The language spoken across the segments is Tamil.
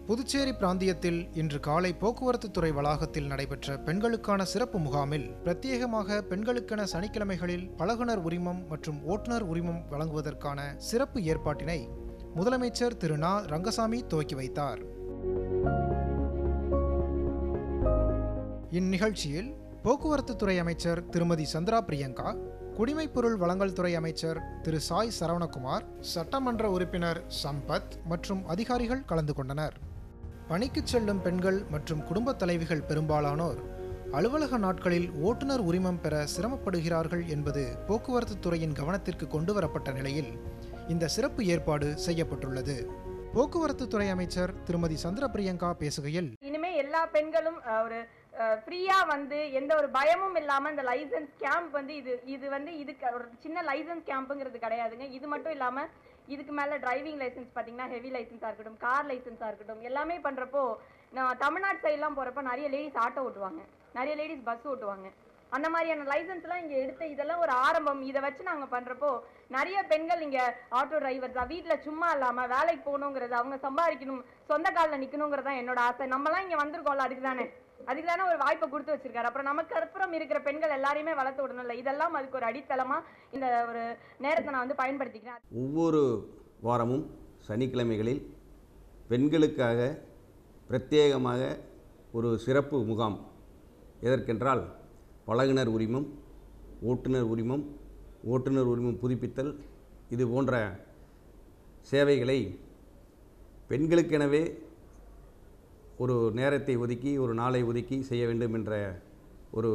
புதுச்சேரி பிராந்தியத்தில் இன்று காலை போக்குவரத்து துறை வளாகத்தில் நடைபெற்ற பெண்களுக்கான சிறப்பு முகாமில் பிரத்யேகமாக பெண்களுக்கென சனிக்கிழமைகளில் பழகுனர் உரிமம் மற்றும் ஓட்டுநர் உரிமம் வழங்குவதற்கான சிறப்பு ஏற்பாட்டினை முதலமைச்சர் திரு நா ரங்கசாமி துவக்கி வைத்தார் இந்நிகழ்ச்சியில் போக்குவரத்து துறை அமைச்சர் திருமதி சந்திரா பிரியங்கா குடிமைப்பொருள் வழங்கல் துறை அமைச்சர் திரு சாய் சரவணகுமார் சட்டமன்ற உறுப்பினர் சம்பத் மற்றும் அதிகாரிகள் கலந்து கொண்டனர் பணிக்கு செல்லும் பெண்கள் மற்றும் குடும்பத் தலைவிகள் பெரும்பாலானோர் அலுவலக நாட்களில் ஓட்டுநர் உரிமம் பெற சிரமப்படுகிறார்கள் என்பது போக்குவரத்து துறையின் கவனத்திற்கு கொண்டு வரப்பட்ட நிலையில் இந்த சிறப்பு ஏற்பாடு செய்யப்பட்டுள்ளது போக்குவரத்து துறை அமைச்சர் திருமதி சந்திர பிரியங்கா பேசுகையில் இனிமே எல்லா பெண்களும் அஹ், ஒரு ஃப்ரீயா வந்து எந்த ஒரு பயமும் இல்லாம இந்த லைசென்ஸ் கேம்ப் வந்து இது இது வந்து இதுக்கு ஒரு சின்ன லைசென்ஸ் கேம்ப்புங்கிறது கிடையாதுங்க இது மட்டும் இல்லாம இதுக்கு மேல டிரைவிங் லைசென்ஸ் பாத்தீங்கன்னா ஹெவி லைசென்ஸா இருக்கட்டும் கார் லைசென்ஸா இருக்கட்டும் எல்லாமே பண்றப்போ நான் தமிழ்நாடு சைட்லாம் போறப்ப நிறைய லேடிஸ் ஆட்டோ ஓட்டுவாங்க நிறைய லேடிஸ் பஸ் ஓட்டுவாங்க அந்த மாதிரியான லைசென்ஸ்லாம் இங்க எடுத்து இதெல்லாம் ஒரு ஆரம்பம் இதை வச்சு நாங்க பண்றப்போ நிறைய பெண்கள் இங்க ஆட்டோ டிரைவர்ஸா வீட்ல சும்மா இல்லாம வேலைக்கு போகணுங்கிறது அவங்க சம்பாதிக்கணும் சொந்த காலில் நிக்கணுங்கிறது தான் என்னோட ஆசை நம்மலாம் இங்க வந்திருக்கோம்ல அதுக்கு தானே அதுக்கு தானே ஒரு வாய்ப்பை கொடுத்து வச்சிருக்காரு அப்புறம் நமக்கு அப்புறம் இருக்கிற பெண்கள் எல்லாரையுமே வளர்த்து விடணும்ல இதெல்லாம் அதுக்கு ஒரு அடித்தளமா இந்த ஒரு நேரத்தை நான் வந்து பயன்படுத்திக்கிறேன் ஒவ்வொரு வாரமும் சனிக்கிழமைகளில் பெண்களுக்காக பிரத்யேகமாக ஒரு சிறப்பு முகாம் எதற்கென்றால் பழகுனர் உரிமம் ஓட்டுநர் உரிமம் ஓட்டுநர் உரிமம் புதுப்பித்தல் இது போன்ற சேவைகளை பெண்களுக்கெனவே ஒரு நேரத்தை ஒதுக்கி ஒரு நாளை ஒதுக்கி செய்ய வேண்டும் என்ற ஒரு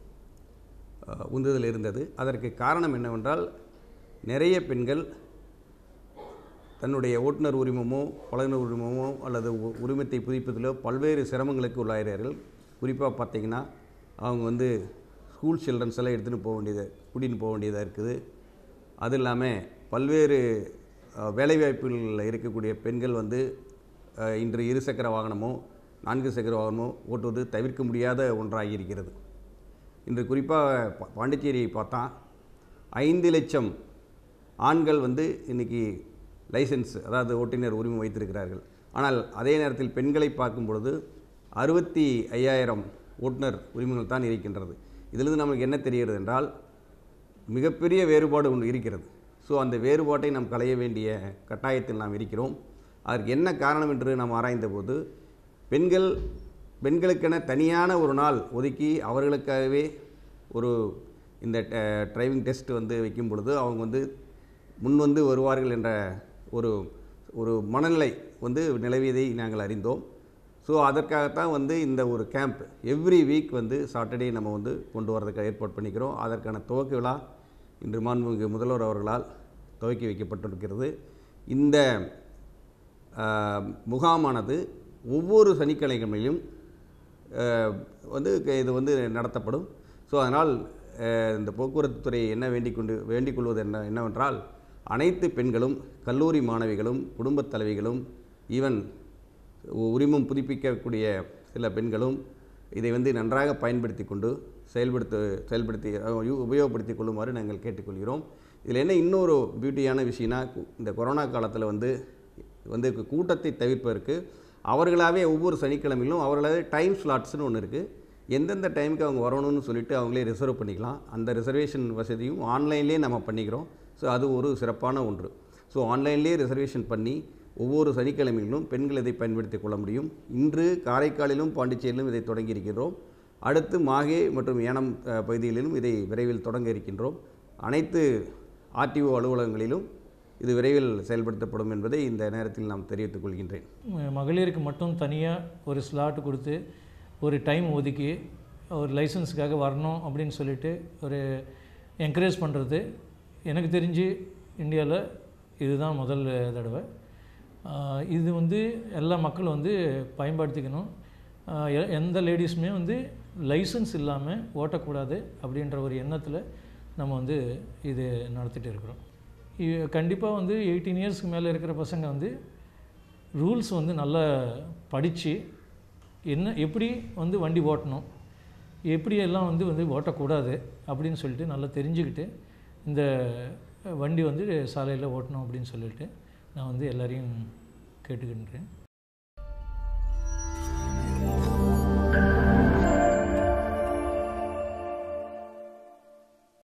அஹ், உந்துதல் இருந்தது அதற்கு காரணம் என்னவென்றால் நிறைய பெண்கள் தன்னுடைய ஓட்டுநர் உரிமமோ பழகுனர் உரிமமோ அல்லது உ- உரிமத்தை புதுப்பிப்பதிலோ பல்வேறு சிரமங்களுக்கு உள்ளாகிறார்கள் குறிப்பாக பார்த்தீங்கன்னா அவங்க வந்து ஸ்கூல் சில்ட்ரன்ஸ் எல்லாம் எடுத்துகிட்டு போக வேண்டியது கூட்டின்னு போக வேண்டியதாக இருக்குது அது இல்லாமல் பல்வேறு அஹ், வேலைவாய்ப்புகளில் இருக்கக்கூடிய பெண்கள் வந்து அஹ், இன்று இருசக்கர வாகனமோ நான்கு சக்கர வாகனமோ ஓட்டுவது தவிர்க்க முடியாத ஒன்றாகி இருக்கிறது இன்று குறிப்பாக பா- பாண்டிச்சேரியை பார்த்தா ஐந்து லட்சம் ஆண்கள் வந்து இன்னைக்கு லைசென்ஸ் அதாவது ஓட்டுநர் உரிமம் வைத்திருக்கிறார்கள் ஆனால் அதே நேரத்தில் பெண்களை பார்க்கும் பொழுது அறுபத்தி ஐயாயிரம் ஓட்டுநர் உரிமங்கள் தான் இருக்கின்றது இதிலிருந்து நமக்கு என்ன தெரிகிறது என்றால் மிகப்பெரிய வேறுபாடு ஒன்று இருக்கிறது ஸோ அந்த வேறுபாட்டை நாம் களைய வேண்டிய கட்டாயத்தில் நாம் இருக்கிறோம் அதற்கு என்ன காரணம் என்று நாம் ஆராய்ந்தபோது பெண்கள் பெண்களுக்கென தனியான ஒரு நாள் ஒதுக்கி அவர்களுக்காகவே ஒரு இந்த டிரைவிங் டெஸ்ட் வந்து வைக்கும் பொழுது அவங்க வந்து முன் வந்து வருவார்கள் என்ற ஒரு ஒரு மனநிலை வந்து நிலவியதை நாங்கள் அறிந்தோம் ஸோ அதற்காகத்தான் வந்து இந்த ஒரு கேம்ப் எவ்ரி வீக் வந்து சாட்டர்டே நம்ம வந்து கொண்டு வரதுக்கு ஏற்பாடு பண்ணிக்கிறோம் அதற்கான துவக்க விழா இன்று மாண்புமிகு முதல்வர் அவர்களால் துவக்கி வைக்கப்பட்டிருக்கிறது இந்த ஆஹ், முகாமானது ஒவ்வொரு சனிக்கிழமையிலும் ஆஹ், வந்து க- இது வந்து நடத்தப்படும் ஸோ அதனால் ஆஹ், இந்த போக்குவரத்து துறை என்ன வேண்டிக் கொண்டு வேண்டிக் கொள்வது என்ன என்னவென்றால் அனைத்து பெண்களும் கல்லூரி மாணவிகளும் குடும்பத் தலைவிகளும் ஈவன் உரிமம் புதுப்பிக்கக்கூடிய சில பெண்களும் இதை வந்து நன்றாக பயன்படுத்தி கொண்டு செயல்படுத்த செயல்படுத்தி அஹ், யு- உபயோகப்படுத்திக் கொள்ளுமாறு நாங்கள் கேட்டுக்கொள்கிறோம் இதில் என்ன இன்னொரு பியூட்டியான விஷயம்னா கு- இந்த கொரோனா காலத்தில் வந்து வந்து கூட்டத்தை தவிர்ப்பதற்கு அவர்களாகவே ஒவ்வொரு சனிக்கிழமையிலும் அவர்களாவே டைம் ஸ்லாட்ஸ்னு ஒன்று இருக்குது எந்தெந்த டைமுக்கு அவங்க வரணும்னு சொல்லிட்டு அவங்களே ரிசர்வ் பண்ணிக்கலாம் அந்த ரிசர்வேஷன் வசதியும் ஆன்லைன்லேயே நம்ம பண்ணிக்கிறோம் ஸோ அது ஒரு சிறப்பான ஒன்று ஸோ ஆன்லைன்லேயே ரிசர்வேஷன் பண்ணி ஒவ்வொரு சனிக்கிழமையிலும் பெண்கள் இதை பயன்படுத்திக் கொள்ள முடியும் இன்று காரைக்காலிலும் பாண்டிச்சேரியிலும் இதை தொடங்கி இருக்கின்றோம் அடுத்து மாகே மற்றும் ஏனம் அஹ், பகுதிகளிலும் இதை விரைவில் தொடங்க இருக்கின்றோம் அனைத்து ஆர்டிஓ அலுவலகங்களிலும் இது விரைவில் செயல்படுத்தப்படும் என்பதை இந்த நேரத்தில் நாம் தெரிவித்துக் கொள்கின்றேன் ம- மகளிருக்கு மட்டும் தனியாக ஒரு ஸ்லாட் கொடுத்து ஒரு டைம் ஒதுக்கி ஒரு லைசன்ஸுக்காக வரணும் அப்படின்னு சொல்லிட்டு ஒரு என்கரேஜ் பண்ணுறது எனக்கு தெரிஞ்சு இந்தியாவில் இதுதான் முதல் தடவை ஆஹ் இது வந்து எல்லா மக்களும் வந்து பயன்படுத்திக்கணும் ஆஹ் எ- எந்த லேடிஸுமே வந்து லைசன்ஸ் இல்லாமல் ஓட்டக்கூடாது அப்படின்ற ஒரு எண்ணத்தில் நம்ம வந்து இது நடத்திட்டு இருக்கிறோம் கண்டிப்பாக வந்து எயிட்டீன் இயர்ஸ்க்கு மேலே இருக்கிற பசங்க வந்து ரூல்ஸ் வந்து நல்லா படித்து என்ன எப்படி வந்து வண்டி ஓட்டணும் எப்படி எல்லாம் வந்து வந்து ஓட்டக்கூடாது அப்படின்னு சொல்லிட்டு நல்லா தெரிஞ்சுக்கிட்டு இந்த வண்டி வந்து சாலையில் ஓட்டணும் அப்படின்னு சொல்லிட்டு நான் வந்து எல்லாரையும் கேட்டுக்கின்றேன்